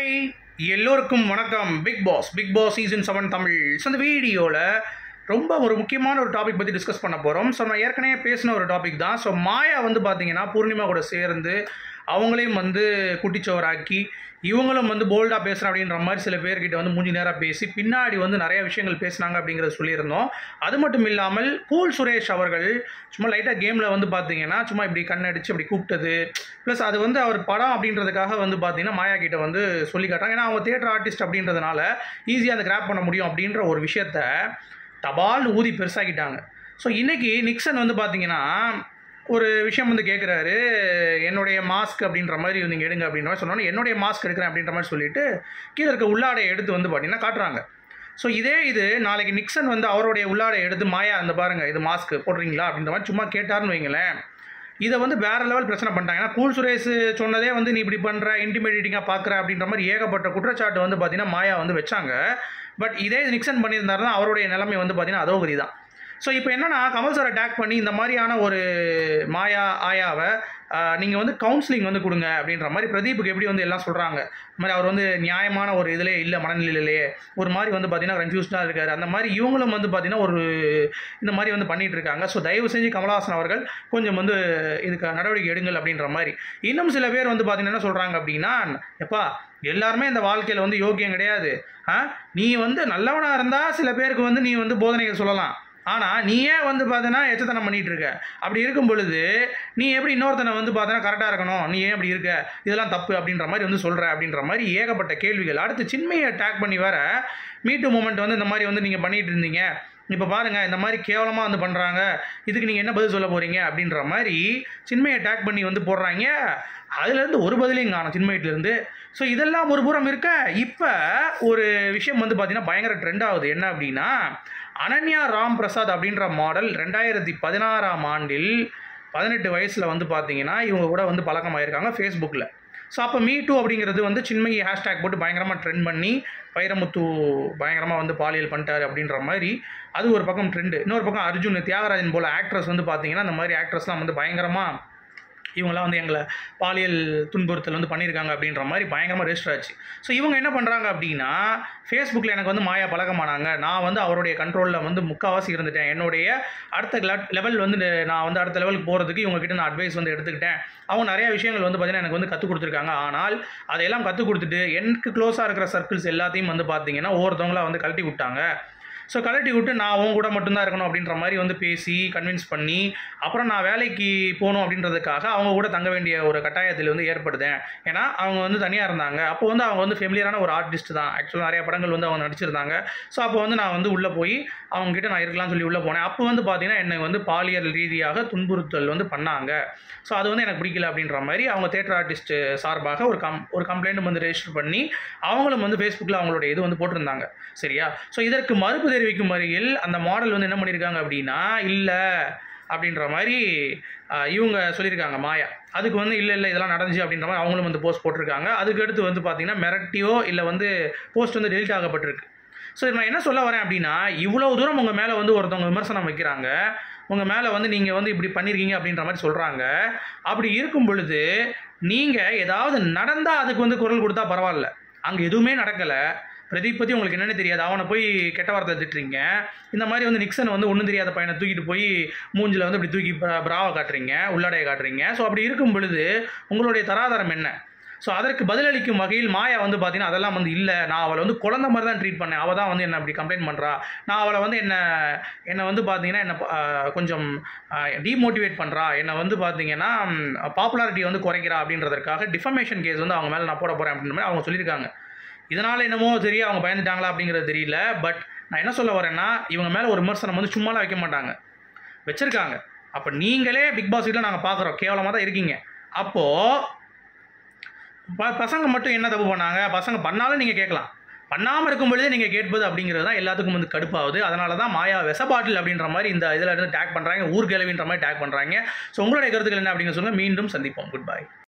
hi எல்லோருக்கும் வணக்கம் big boss big boss season seven Tamil so இந்த வீடியோவில் ரொம்ப ஒரு முக்கியமான ஒரு டாபிக் பற்றி டிஸ்கஸ் பண்ண போகிறோம் ஸோ நான் ஏற்கனவே பேசின ஒரு டாபிக் தான் ஸோ மாயா வந்து பார்த்தீங்கன்னா பூர்ணிமா கூட சேர்ந்து அவங்களையும் வந்து குட்டிச்சவராக்கி இவங்களும் வந்து போல்டாக பேசுகிறேன் அப்படின்ற மாதிரி சில பேர்கிட்ட வந்து மூஞ்சி நேராக பேசி பின்னாடி வந்து நிறைய விஷயங்கள் பேசினாங்க அப்படிங்கிறத சொல்லியிருந்தோம் அது மட்டும் இல்லாமல் கூல் சுரேஷ் அவர்கள் சும்மா லைட்டாக கேமில் வந்து பார்த்தீங்கன்னா சும்மா இப்படி கண்ணடிச்சு இப்படி கூப்பிட்டது ப்ளஸ் அது வந்து அவர் படம் அப்படின்றதுக்காக வந்து பார்த்தீங்கன்னா மாயா கிட்ட வந்து சொல்லி காட்டுறாங்க ஏன்னா அவங்க தியேட்டர் ஆர்டிஸ்ட் அப்படின்றதுனால ஈஸியாக அந்த கிராப் பண்ண முடியும் அப்படின்ற ஒரு விஷயத்த தபால்னு ஊதி பெருசாக்கிட்டாங்க ஸோ இன்றைக்கி நிக்சன் வந்து பார்த்தீங்கன்னா ஒரு விஷயம் வந்து கேட்குறாரு என்னுடைய மாஸ்க் அப்படின்ற மாதிரி நீங்கள் எடுங்க அப்படின்ற மாதிரி சொன்னோன்னே என்னுடைய மாஸ்க் எடுக்கிறேன் அப்படின்ற மாதிரி சொல்லிட்டு கீழே இருக்க உள்ளாடையை எடுத்து வந்து பார்த்தீங்கன்னா காட்டுறாங்க ஸோ இதே இது நாளைக்கு நிக்சன் வந்து அவருடைய உள்ளாடை எடுத்து மாயா அந்த பாருங்க இது மாஸ்க் போடுறீங்களா அப்படின்ற மாதிரி சும்மா கேட்டாருன்னு வைங்களேன் இதை வந்து வேற லெவல் பிரச்சனை பண்ணிட்டாங்க ஏன்னா கூல் சுரேஷ் சொன்னதே வந்து நீ இப்படி பண்ணுற இன்டிமேட்டிங்காக பார்க்குற அப்படின்ற மாதிரி ஏகப்பட்ட குற்றச்சாட்டு வந்து பார்த்தீங்கன்னா மாயா வந்து வச்சாங்க பட் இதே இது நிக்சன் பண்ணியிருந்தாருன்னா அவருடைய நிலைமை வந்து பார்த்தீங்கன்னா அதோகரி தான் ஸோ இப்போ என்னன்னா கமல் சார் அட்டாக் பண்ணி இந்த மாதிரியான ஒரு மாயா ஆயாவை நீங்கள் வந்து கவுன்சிலிங் வந்து கொடுங்க அப்படின்ற மாதிரி பிரதீப்புக்கு எப்படி வந்து எல்லாம் சொல்கிறாங்க இந்த மாதிரி அவர் வந்து நியாயமான ஒரு இதிலே இல்லை மனநிலையிலேயே ஒரு மாதிரி வந்து பார்த்தீங்கன்னா கன்ஃபியூஸ்டாக இருக்கார் அந்த மாதிரி இவங்களும் வந்து பார்த்தீங்கன்னா ஒரு இந்த மாதிரி வந்து பண்ணிட்டு இருக்காங்க ஸோ தயவு செஞ்சு கமலஹாசன் அவர்கள் கொஞ்சம் வந்து இதுக்கு நடவடிக்கை எடுங்கள் அப்படின்ற மாதிரி இன்னும் சில பேர் வந்து பார்த்தீங்கன்னா என்ன சொல்கிறாங்க அப்படின்னா எப்பா எல்லாருமே இந்த வாழ்க்கையில் வந்து யோக்கியம் கிடையாது ஆ நீ வந்து நல்லவனாக இருந்தால் சில பேருக்கு வந்து நீ வந்து போதனைகள் சொல்லலாம் ஆனால் நீயே வந்து பார்த்தீங்கன்னா எச்சத்தனம் பண்ணிட்டு இருக்க அப்படி இருக்கும் பொழுது நீ எப்படி இன்னொருத்தனை வந்து பார்த்தீங்கன்னா கரெக்டாக இருக்கணும் நீ ஏன் அப்படி இருக்க இதெல்லாம் தப்பு அப்படின்ற மாதிரி வந்து சொல்கிற அப்படின்ற மாதிரி ஏகப்பட்ட கேள்விகள் அடுத்து சின்மையை அட்டாக் பண்ணி வர மீட்டு மூமெண்ட் வந்து இந்த மாதிரி வந்து நீங்கள் பண்ணிட்டு இருந்தீங்க இப்போ பாருங்கள் இந்த மாதிரி கேவலமாக வந்து பண்ணுறாங்க இதுக்கு நீங்கள் என்ன பதில் சொல்ல போகிறீங்க அப்படின்ற மாதிரி சின்மையை அட்டாக் பண்ணி வந்து போடுறாங்க அதுலேருந்து ஒரு பதிலையும் காணும் சின்மயிட்டிலேருந்து ஸோ இதெல்லாம் ஒரு புறம் இருக்க இப்போ ஒரு விஷயம் வந்து பார்த்தீங்கன்னா பயங்கர ட்ரெண்ட் ஆகுது என்ன அப்படின்னா அனன்யா ராம் பிரசாத் அப்படின்ற மாடல் ரெண்டாயிரத்தி பதினாறாம் ஆண்டில் பதினெட்டு வயசில் வந்து பார்த்தீங்கன்னா இவங்க கூட வந்து பழக்கமாயிருக்காங்க ஃபேஸ்புக்கில் ஸோ அப்போ மீ டூ அப்படிங்கிறது வந்து சின்மயி ஹேஷ்டேக் போட்டு பயங்கரமாக ட்ரெண்ட் பண்ணி வைரமுத்து பயங்கரமாக வந்து பாலியல் பண்ணிட்டாரு அப்படின்ற மாதிரி அது ஒரு பக்கம் ட்ரெண்டு இன்னொரு பக்கம் அர்ஜுன் தியாகராஜன் போல் ஆக்ட்ரஸ் வந்து பார்த்தீங்கன்னா அந்த மாதிரி ஆக்ட்ரஸ்லாம் வந்து பயங்கரமாக இவங்களாம் வந்து எங்களை பாலியல் துன்புறுத்தல் வந்து பண்ணியிருக்காங்க அப்படின்ற மாதிரி பயங்கரமாக ரெஜிஸ்டர் ஆச்சு ஸோ இவங்க என்ன பண்ணுறாங்க அப்படின்னா ஃபேஸ்புக்கில் எனக்கு வந்து மாயா பழக்கமானாங்க நான் வந்து அவருடைய கண்ட்ரோலில் வந்து முக்கால்வாசி இருந்துட்டேன் என்னுடைய அடுத்த லெவல் வந்து நான் வந்து அடுத்த லெவலுக்கு போகிறதுக்கு இவங்ககிட்ட நான் அட்வைஸ் வந்து எடுத்துக்கிட்டேன் அவங்க நிறைய விஷயங்கள் வந்து பார்த்தீங்கன்னா எனக்கு வந்து கற்றுக் கொடுத்துருக்காங்க ஆனால் அதையெல்லாம் கற்றுக் கொடுத்துட்டு எனக்கு க்ளோஸாக இருக்கிற சர்க்கிள்ஸ் எல்லாத்தையும் வந்து பார்த்தீங்கன்னா ஒவ்வொருத்தவங்களா வந்து கழட்டி விட்டாங்க ஸோ கலட்டி விட்டு நான் உன் கூட மட்டும்தான் இருக்கணும் அப்படின்ற மாதிரி வந்து பேசி கன்வின்ஸ் பண்ணி அப்புறம் நான் வேலைக்கு போகணும் அப்படின்றதுக்காக அவங்க கூட தங்க வேண்டிய ஒரு கட்டாயத்தில் வந்து ஏற்படுதேன் ஏன்னா அவங்க வந்து தனியாக இருந்தாங்க அப்போ வந்து அவங்க வந்து ஃபெமிலியரான ஒரு ஆர்டிஸ்ட் தான் ஆக்சுவலாக நிறைய படங்கள் வந்து அவங்க நடிச்சிருந்தாங்க ஸோ அப்போ வந்து நான் வந்து உள்ளே போய் அவங்ககிட்ட நான் இருக்கலாம்னு சொல்லி உள்ளே போனேன் அப்போ வந்து பார்த்தீங்கன்னா என்னை வந்து பாலியல் ரீதியாக துன்புறுத்தல் வந்து பண்ணாங்க ஸோ அது வந்து எனக்கு பிடிக்கல அப்படின்ற மாதிரி அவங்க தேட்டர் ஆர்டிஸ்ட் சார்பாக ஒரு கம் ஒரு கம்ப்ளைண்ட் வந்து ரெஜிஸ்டர் பண்ணி அவங்களும் வந்து ஃபேஸ்புக்கில் அவங்களுடைய இது வந்து போட்டிருந்தாங்க சரியா ஸோ இதற்கு மறுப்பு தெரிவிக்கும் வரையில் அந்த மாடல் வந்து என்ன பண்ணியிருக்காங்க அப்படின்னா இல்லை அப்படின்ற மாதிரி இவங்க சொல்லியிருக்காங்க மாயா அதுக்கு வந்து இல்லை இல்லை இதெல்லாம் நடந்துச்சு அப்படின்ற மாதிரி அவங்களும் வந்து போஸ்ட் போட்டிருக்காங்க அதுக்கு அடுத்து வந்து பார்த்தீங்கன்னா மிரட்டியோ இல்லை வந்து போஸ்ட் வந்து டெலிட் ஆகப்பட்டிருக்கு ஸோ நான் என்ன சொல்ல வரேன் அப்படின்னா இவ்வளோ தூரம் உங்கள் மேலே வந்து ஒருத்தவங்க விமர்சனம் வைக்கிறாங்க உங்கள் மேலே வந்து நீங்கள் வந்து இப்படி பண்ணியிருக்கீங்க அப்படின்ற மாதிரி சொல்கிறாங்க அப்படி இருக்கும் பொழுது நீங்கள் ஏதாவது நடந்தால் அதுக்கு வந்து குரல் கொடுத்தா பரவாயில்ல அங்கே எதுவுமே நடக்கலை பிரதீப் பற்றி உங்களுக்கு என்னென்னு தெரியாது அவனை போய் கெட்ட வார்த்தை திட்டுறீங்க இந்த மாதிரி வந்து நிக்சன் வந்து ஒன்றும் தெரியாத பையனை தூக்கிட்டு போய் மூஞ்சில் வந்து இப்படி தூக்கி பிராவை காட்டுறீங்க உள்ளாடையை காட்டுறீங்க ஸோ அப்படி இருக்கும் பொழுது உங்களுடைய தராதரம் என்ன ஸோ அதற்கு பதிலளிக்கும் வகையில் மாயா வந்து பார்த்தீங்கன்னா அதெல்லாம் வந்து இல்லை நான் அவளை வந்து குழந்த மாதிரி தான் ட்ரீட் பண்ணேன் அவள் தான் வந்து என்ன அப்படி கம்ப்ளைண்ட் பண்ணுறா நான் அவளை வந்து என்ன என்னை வந்து பார்த்தீங்கன்னா என்ன கொஞ்சம் டிமோட்டிவேட் பண்ணுறா என்னை வந்து பார்த்தீங்கன்னா பாப்புலாரிட்டி வந்து குறைக்கிறா அப்படின்றதற்காக டிஃபமேஷன் கேஸ் வந்து அவங்க மேலே நான் போட போகிறேன் அப்படின்ற மாதிரி அவங்க சொல்லியிருக்காங்க இதனால் என்னமோ தெரிய அவங்க பயந்துட்டாங்களா அப்படிங்கிறது தெரியல பட் நான் என்ன சொல்ல வரேன்னா இவங்க மேலே ஒரு விமர்சனம் வந்து சும்மாலாம் வைக்க மாட்டாங்க வச்சுருக்காங்க அப்போ நீங்களே பிக் பாஸ் வீட்டில் நாங்கள் பார்க்குறோம் கேவலமாக தான் இருக்கீங்க அப்போது ப பசங்க மட்டும் என்ன தப்பு பண்ணாங்க பசங்க பண்ணாலும் நீங்கள் கேட்கலாம் பண்ணாமல் இருக்கும் பொழுதே நீங்கள் கேட்பது அப்படிங்கிறது தான் எல்லாத்துக்கும் வந்து கடுப்பாகுது அதனால தான் மாயா வெச பாட்டில் அப்படின்ற மாதிரி இந்த இதில் இருந்து டேக் பண்ணுறாங்க ஊர் கிளவின்ற மாதிரி டேக் பண்ணுறாங்க ஸோ உங்களுடைய கருத்துக்கள் என்ன அப்படிங்கிற சொல்லுங்கள் மீண்டும் சந்திப்போம் குட் பை